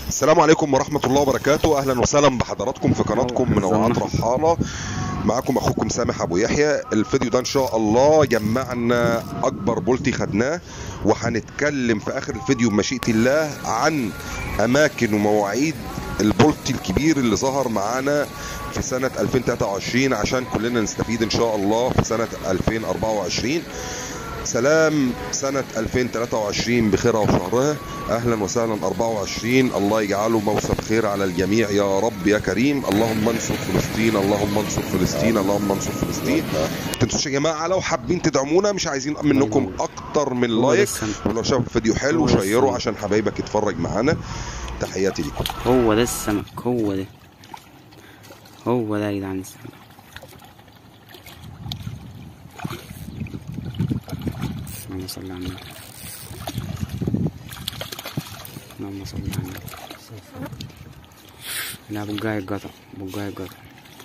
السلام عليكم ورحمة الله وبركاته أهلا وسهلا بحضراتكم في قناتكم منوعات رحالة معاكم أخوكم سامح أبو يحيى الفيديو ده إن شاء الله جمعنا أكبر بولتي خدناه وهنتكلم في آخر الفيديو بمشيئة الله عن أماكن ومواعيد البولتي الكبير اللي ظهر معانا في سنة 2023 عشان كلنا نستفيد إن شاء الله في سنة 2024 سلام سنة 2023 بخيرها وشهرها أهلا وسهلا 24 الله يجعله موسم خير على الجميع يا رب يا كريم اللهم انصر فلسطين اللهم انصر فلسطين اللهم انصر فلسطين تنسوش يا جماعة لو حابين تدعمونا مش عايزين منكم أكتر من هو ده لايك السمك. ولو شاف الفيديو حلو هو ده شيره السمك. عشان حبايبك يتفرج معانا تحياتي لكم هو ده السمك هو ده هو ده يا جدعان السمك اللهم صل على النبي اللهم صل على النبي لا بقاي القطع بقاي القطع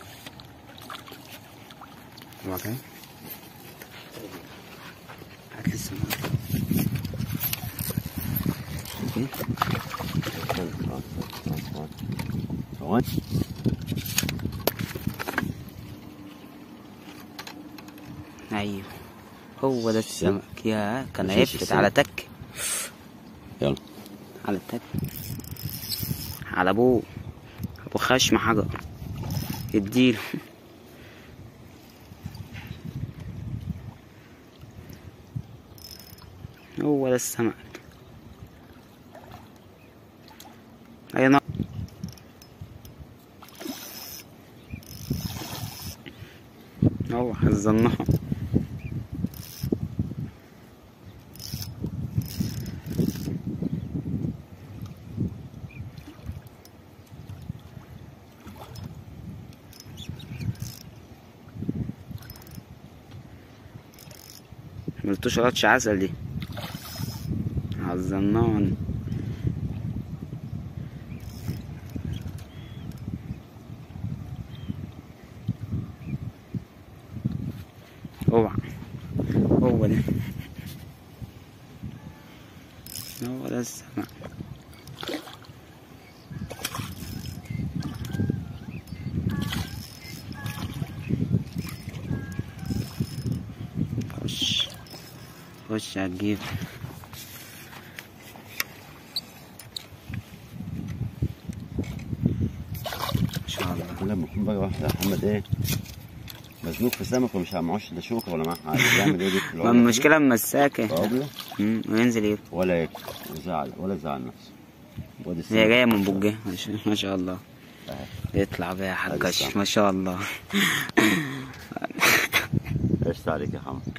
هو كده هات لي السمك ايوه هو ده السمك يا كان مفيش هيفلت السمك. على تك يلا على التك على ابوه ابو خشم حجر اديله هو ده السمك اي نعم هو حزناه ملتوش غطش عسل دي حزنان اوعى هو ده هو ده السمك خش خش هتجيب ان شاء الله لما يكون بقى واحد يا محمد ايه مزنوق في سمك ومش معهوش لا شوكه ولا معاه حاجه يعمل ايه دي في ما العمر المشكلة اما الساكة كده؟ فاضية مم، وينزل يبقى ولا ياكل وزعل ولا زعل نفسه وادي هي السمك جاية من بوجه ما شاء- ما شاء الله يطلع بيها حركش السمك. ما شاء الله قشطة عليك يا حمد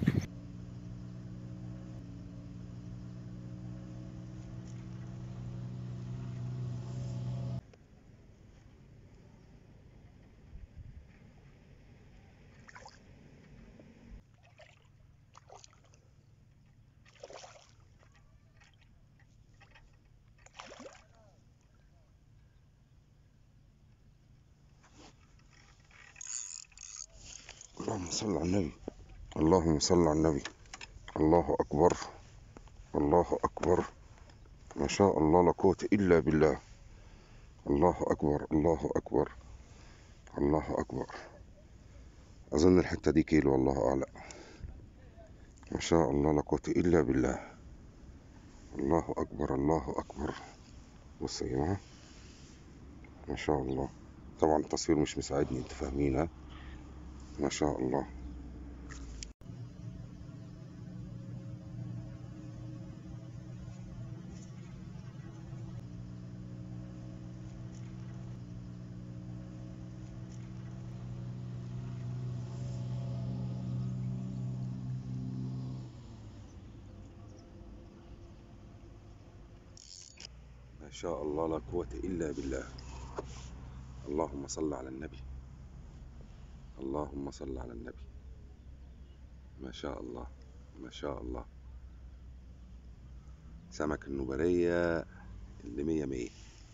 اللهم صل على النبي اللهم صل على النبي الله أكبر الله أكبر ما شاء الله لا قوة إلا بالله الله أكبر الله أكبر الله أكبر أظن الحتة دي كيلو والله أعلم ما شاء الله لا قوة إلا بالله الله أكبر الله أكبر بص يا جماعة ما شاء الله طبعا التصوير مش مساعدني انت فاهمين ها ما شاء الله ما شاء الله لا قوة إلا بالله اللهم صل على النبي اللهم صل على النبي ما شاء الله ما شاء الله سمك النبرية اللي مية مية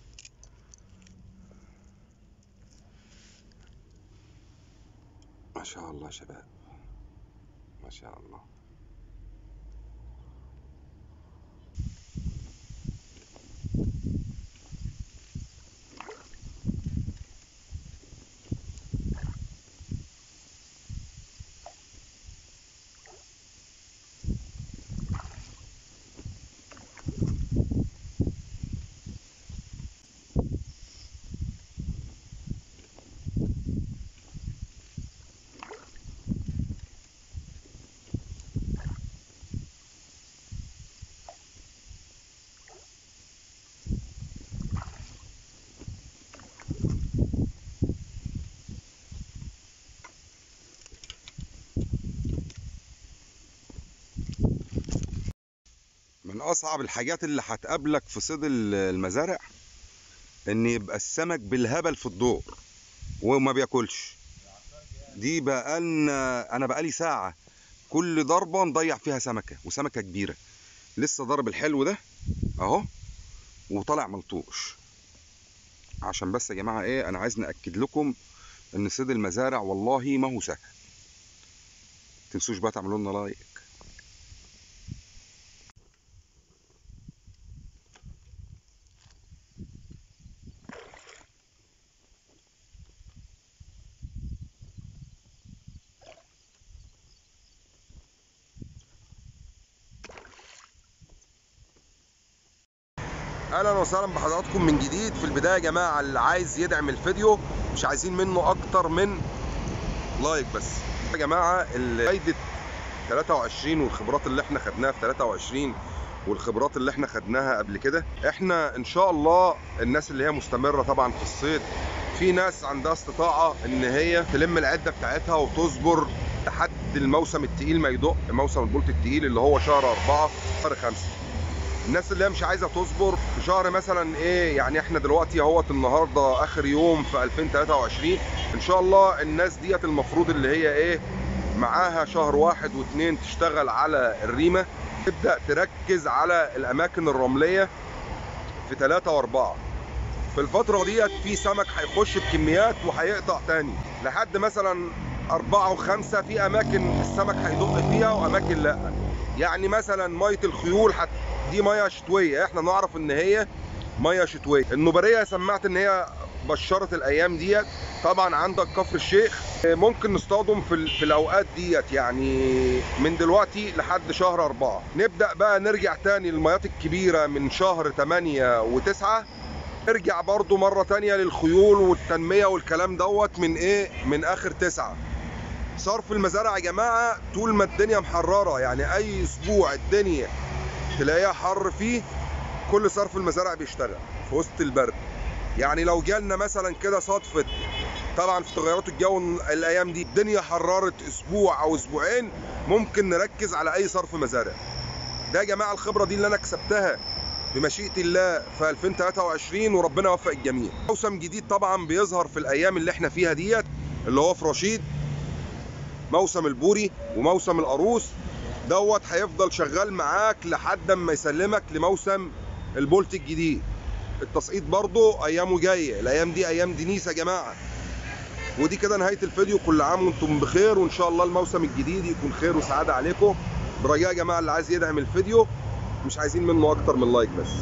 ما شاء الله شباب ما شاء الله اصعب الحاجات اللي هتقابلك في صيد ال- المزارع ان يبقى السمك بالهبل في الدور وما بياكلش دي بقالنا انا بقالي ساعه كل ضربه نضيع فيها سمكه وسمكه كبيره لسه ضرب الحلو ده اهو وطالع ملطوش عشان بس يا جماعه ايه انا عايز ناكد لكم ان صيد المزارع والله ما هو سهل تنسوش بقى تعملوا لنا لايك اهلا وسهلا بحضراتكم من جديد في البدايه يا جماعه اللي عايز يدعم الفيديو مش عايزين منه اكتر من لايك بس يا جماعه ال- فايده 23 والخبرات اللي احنا خدناها في 23 والخبرات اللي احنا خدناها قبل كده احنا ان شاء الله الناس اللي هي مستمره طبعا في الصيد في ناس عندها استطاعه ان هي تلم العده بتاعتها وتصبر لحد الموسم التقيل ما يدق موسم البولت التقيل اللي هو شهر أربعة شهر خمسة الناس اللي هي مش عايزه تصبر في شهر مثلا ايه يعني احنا دلوقتي اهوت النهارده اخر يوم في 2023 ان شاء الله الناس ديت المفروض اللي هي ايه معاها شهر واحد واثنين تشتغل على الريمه تبدا تركز على الاماكن الرمليه في ثلاثة واربعة في الفترة ديت في سمك هيخش بكميات وهيقطع تاني لحد مثلا أربعة وخمسة في أماكن السمك هيدق فيها وأماكن لأ يعني مثلا مية الخيول حت دي مية شتوية احنا نعرف ان هي مية شتوية النوبرية سمعت ان هي بشرت الايام ديت طبعا عندك كفر الشيخ ممكن نصطادهم في, ال- في الاوقات ديت يعني من دلوقتي لحد شهر أربعة نبدأ بقى نرجع تاني للميات الكبيرة من شهر 8 و9 نرجع برضو مرة تانية للخيول والتنمية والكلام دوت من ايه من اخر تسعة صرف المزارع يا جماعة طول ما الدنيا محررة يعني اي اسبوع الدنيا تلاقيها حر فيه كل صرف المزارع بيشتغل في وسط البرد يعني لو جالنا مثلا كده صدفة طبعا في تغيرات الجو الايام دي الدنيا حررت اسبوع او اسبوعين ممكن نركز على اي صرف مزارع ده يا جماعه الخبره دي اللي انا كسبتها بمشيئه الله في 2023 وربنا يوفق الجميع موسم جديد طبعا بيظهر في الايام اللي احنا فيها ديت اللي هو في رشيد موسم البوري وموسم القاروس دوت هيفضل شغال معاك لحد ما يسلمك لموسم البولت الجديد التسقيط برضه ايامه جايه الايام دي ايام دينيس يا جماعه ودي كده نهايه الفيديو كل عام وانتم بخير وان شاء الله الموسم الجديد يكون خير وسعاده عليكم برجاء يا جماعه اللي عايز يدعم الفيديو مش عايزين منه اكتر من لايك بس